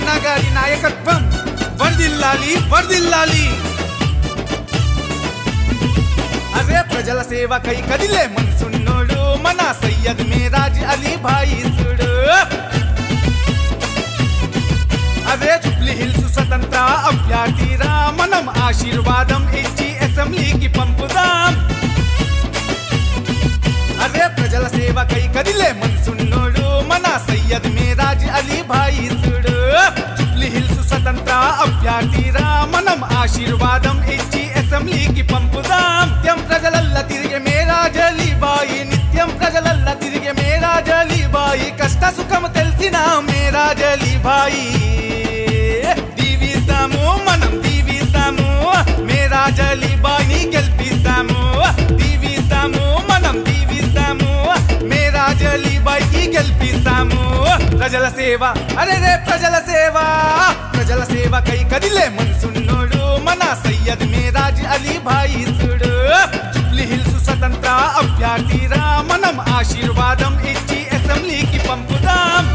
అన్నగారి నాయకత్వం వర్దిల్లాలి వర్దిల్లాలి అదే ప్రజల సేవకై కదిలే మనసున్నోడు మన సయ్యద్ మేరాజ్ అలీ భాయిసుడు అదే జుబ్లీ హిల్స్ స్వతంత్ర అభ్యర్థిరా మనం ఆశీర్వాదం ఇచ్చి అసెంబ్లీకి పంపుదాం అదే ప్రజల సేవకై కదిలే మనసున్నోడు మన సయ్యద్ మేరాజ్ అలీ భాయిసుడు జుబ్లీ హిల్స్ స్వతంత్ర అభ్యర్థిరా మనం ఆశీర్వాదం ఇచ్చి అసెంబ్లీకి పంపుదాం నిత్యం ప్రజలల్ల తిరిగే మేరాజ్ అలీ బాయి నిత్యం ప్రజలల్ల తిరిగే మేరాజ్ అలీ బాయి కష్ట సుఖం తెలిసిన మేరాజ్ అలీ బాయి దీవిస్తాము మనం దీవిస్తాము మేరాజ్ అలీ బాయిని గెలిపిస్తాము దీవిస్తాము మనం దీవిస్తాము మేరాజ్ అలీ బాయికి గెలిపిస్తాము ప్రజల సేవ అరే రే ప్రజల సేవ ప్రజల సేవ కై కదిలే మనసున్నోడు మన సయ్యద్ మేరాజ్ అలీ భాయిసుడు జుబ్లీ హిల్స్ స్వతంత్ర అభ్యర్థిరా మనం ఆశీర్వాదం ఇచ్చి అసెంబ్లీకి పంపుదాం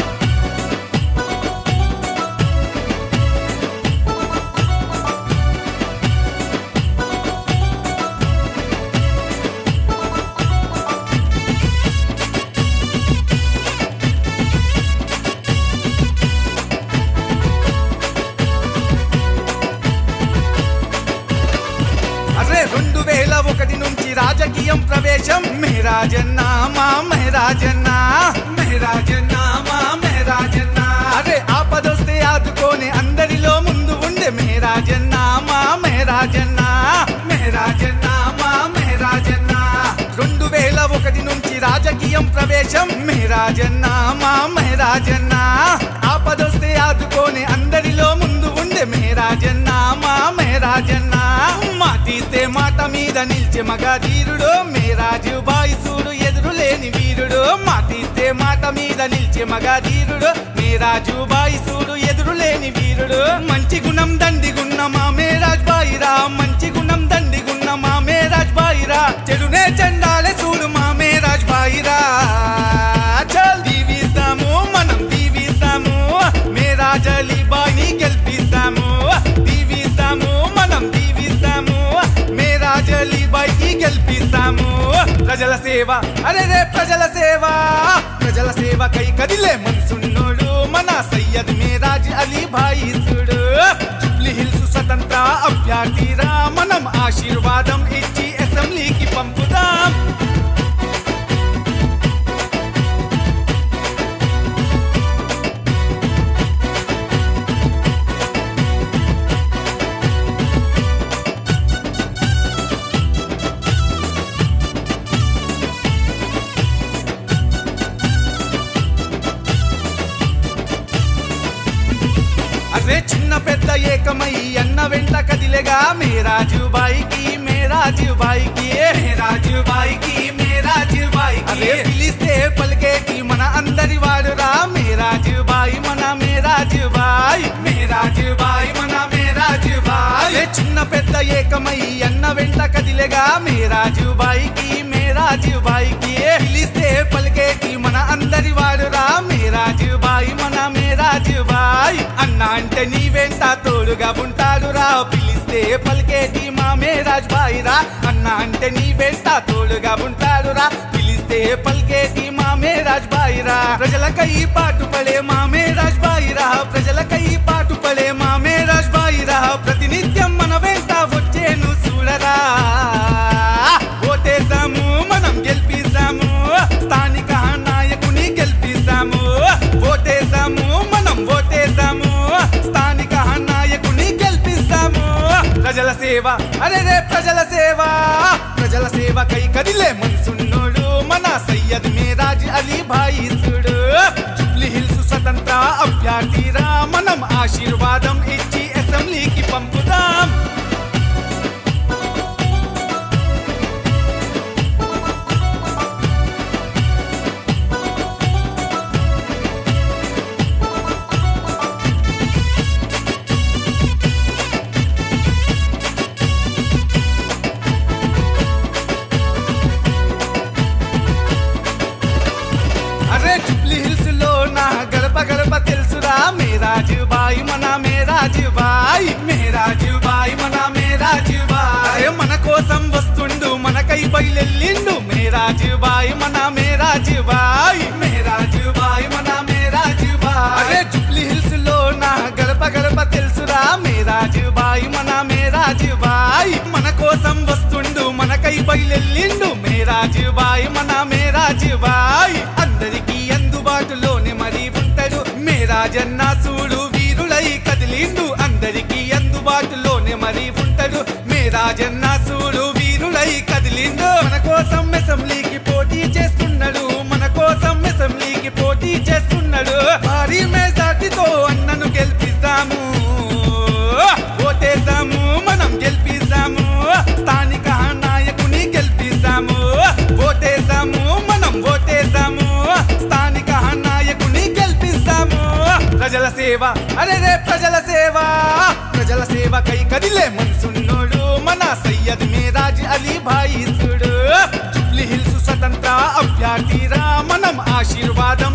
అరే రెండు వేల ఒకటి నుంచి రాజకీయం ప్రవేశం మెహరాజన్న మా మెహరాజన్న మెహరాజన్న మా మెహరాజన్న అరే ఆపదొస్తే ఆదుకోని అందరిలో ముందు ఉండే మెహరాజన్న మా మెహరాజన్న మెహరాజన్న మా మెహరాజన్న రెండు వేల ఒకటి నుంచి రాజకీయం ప్రవేశం మెహరాజన్న మా మెహరాజన్న ఆపదొస్తే ఆదుకోని అందరిలో ముందు ఉండే మెహరాజన్న మా మెహరాజన్న మాటిస్తే మాట మీద నిల్చే మగధీరుడు మేరాజు బాయిసూడు ఎదురు లేని వీరుడు మాటిస్తే మాట మీద నిల్చే మగధీరుడు మేరాజు బాయిసూడు ఎదురు లేని వీరుడు మంచి గుణం దండిగున్న మా మేరాజ్ బాయిరా మంచి గుణం దండిగున్న మా మేరాజ్ బాయిరా చెడునే చండాలే చూడు మా మేరాజ్ బాయిరా చల్ దీవిస్తాము మనం దీవిస్తాము మేరాజ్ అలీ బాయిని గెలిపిస్తాము దీవిస్తాము మనం దీవిస్తాము మేరాజ్ అలీ బాయికి గెలిపిస్తాము ప్రజల సేవ అరే రే ప్రజల సేవ ప్రజల సేవ కై కదిలే మనసున్నోడు మన సయ్యద్ మేరాజ్ అలీ భాయిసుడు జుబ్లీ హిల్స్ స్వతంత్ర అభ్యర్థిరా మనం ఆశీర్వాదం ఇచ్చి అసెంబ్లీకి పంపుదాం అరే చిన్న పెద్ద ఏకమై అన్న వెంట కదిలేగా మేరాజు బాయికి మేరాజు బాయికి మేరాజు బాయికి మేరాజు బాయికి అరే పిలిస్తే పలికేటి మన అందరి వాడురా మేరాజు బాయి మన మేరాజు బాయ్ మేరాజు బాయి మన మేరాజు బాయ్ అరే చిన్న పెద్ద ఏకమై అన్న వెంట కదిలేగా మేరాజు బాయికి మేరాజు బాయికి పిలిస్తే పలికేటి మన అందరి వాడురా మేరాజు బాయి మన మేరాజు బాయ్ అన్న అంటే నీ వెంట తోడుగా ఉంటాడురా పిలిస్తే పలికేటి మా మేరాజ్ బాయి రా అన్న అంటే నీ వెంట తోడుగా ఉంటాడురా పిలిస్తే పలికేటి మా మేరాజ్ బాయి రా ప్రజలకై పాటు పడే మా మేరాజ్ బాయి రా ప్రజలకై పాటు పడే మా మేరాజ్ బాయి రా ప్రతినిత్యం మన వెంట వచ్చేను చూడరా ఓటేసాము మనం గెలిపిస్తాము స్థానిక నాయకుని గెలిపిస్తాము ఓటేసాము మనం ఓటేసాము స్థానిక నాయకుని గెలిపిస్తాము ప్రజల సేవ అరే రే ప్రజల సేవ ప్రజల సేవ కై కదిలే మనసున్నోడు మన సయ్యద్ మేరాజ్ అలీ భాయిసుడు జుబ్లీ హిల్స్ స్వతంత్ర అభ్యర్థిరా మనం ఆశీర్వాదం ఇచ్చి అసెంబ్లీకి పంపుదాం అరే జుబ్లీ హిల్స్ లో నా గడప గడప తెలుసురా మేరా మేరాజు బాయ్ మన మేరాజు బాయ్ మేరాజు బాయ్ మన మేరాజు బాయ్ మన కోసం వస్తుండు మనకై బయలెల్లిండు మేరాజు బాయ్ మన మేరాజు బాయ్ మేరాజు బాయ్ మన మేరాజు బాయ్ అరే జుబ్లీ హిల్స్ లో నా గడప గడప తెలుసురా మేరాజు బాయ్ మన మేరాజు బాయ్ మన కోసం వస్తుండు మనకై బయలెల్లిండు మేరాజు బాయ్ మన మేరాజు బాయ్ అందరికీ అందుబాటులోనే మరి ఉంటాడు మేరాజన్న సూడు వీరులై కదిలిండు అందరికీ అందుబాటులోనే మరి ఉంటాడు మేరాజన్న సూడు వీరులై కదిలిండు మన కోసం అసెంబ్లీకి పోటీ చేస్తున్నాడు మన కోసం అసెంబ్లీకి పోటీ చేస్తున్నాడు భారీ మెజార్టీతో అన్నను గెలిపిస్తాము ఓటేద్దాము మనం గెలిపిస్తాము స్థానిక నాయకుని గెలిపిస్తాము ఓటేద్దాము మనం ఓటేద్దాము స్థానిక నాయకుని గెలిపిస్తాము ప్రజల సేవ అరే రే ప్రజల సేవ ప్రజల సేవ కై కదిలే మనసున్నోడు మన సయ్యద్ మేరాజ్ అలీ భాయి చూడు జుబ్లీ హిల్స్ స్వతంత్ర అభ్యర్థిరా మనం ఆశీర్వాదం